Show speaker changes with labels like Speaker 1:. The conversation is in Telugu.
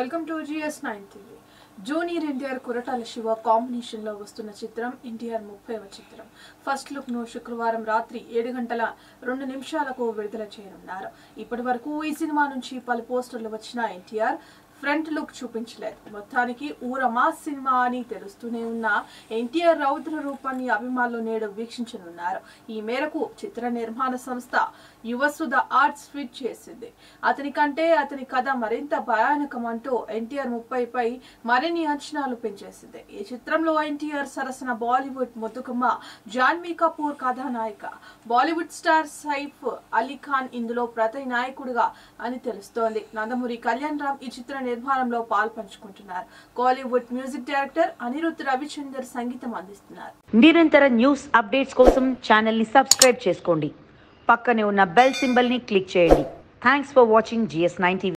Speaker 1: welcome to GS nine TV junior NTR Koratala Siva combination లో వస్తున్న చిత్రం ఎన్టీఆర్ ముప్పైవ చిత్రం ఫస్ట్ లుక్ ను శుక్రవారం రాత్రి ఏడు గంటల రెండు నిమిషాలకు విడుదల చేయనున్నారు ఇప్పటి వరకు ఈ సినిమా నుంచి పలు పోస్టర్లు వచ్చిన ఎన్టీఆర్ ఫ్రంట్ లుక్ చూపించలేదు మొత్తానికి ఊరమా సినిమా అని తెలుస్తూనే ఉన్న ఎన్టీఆర్ రౌద్ర రూపాన్ని అభిమానులు నేడు వీక్షించనున్నారు ఈ మేరకు చిత్ర నిర్మాణ సంస్థ యువసుధ ఆర్ట్స్ ట్వీట్ చేసింది అతని కంటే అతని కథ మరింత భయానకం అంటూ ఎన్టీఆర్ ముప్పై పై మరిన్ని అంచనాలు పెంచేసింది ఈ చిత్రంలో ఎన్టీఆర్ సరసన బాలీవుడ్ ముద్దుకమ్మ జాన్వీ కపూర్ కథానాయిక బాలీవుడ్ స్టార్ సైఫ్ అలీ ఖాన్ ఇందులో ప్రతి నాయకుడిగా అని తెలుస్తోంది నందమూరి కళ్యాణ్ రామ్ ఈ చిత్ర నిర్మాణంలో పాల్పంచుకుంటున్నారు Kollywood music director Anirudh Ravichander సంగీతం అందిస్తున్నారు
Speaker 2: నిరంతర న్యూస్ అప్డేట్స్ కోసం ఛానల్ని సబ్స్క్రైబ్ చేసుకోండి పక్కనే ఉన్న బెల్ సింబల్ని క్లిక్ చేయండి thanks for watching GS nine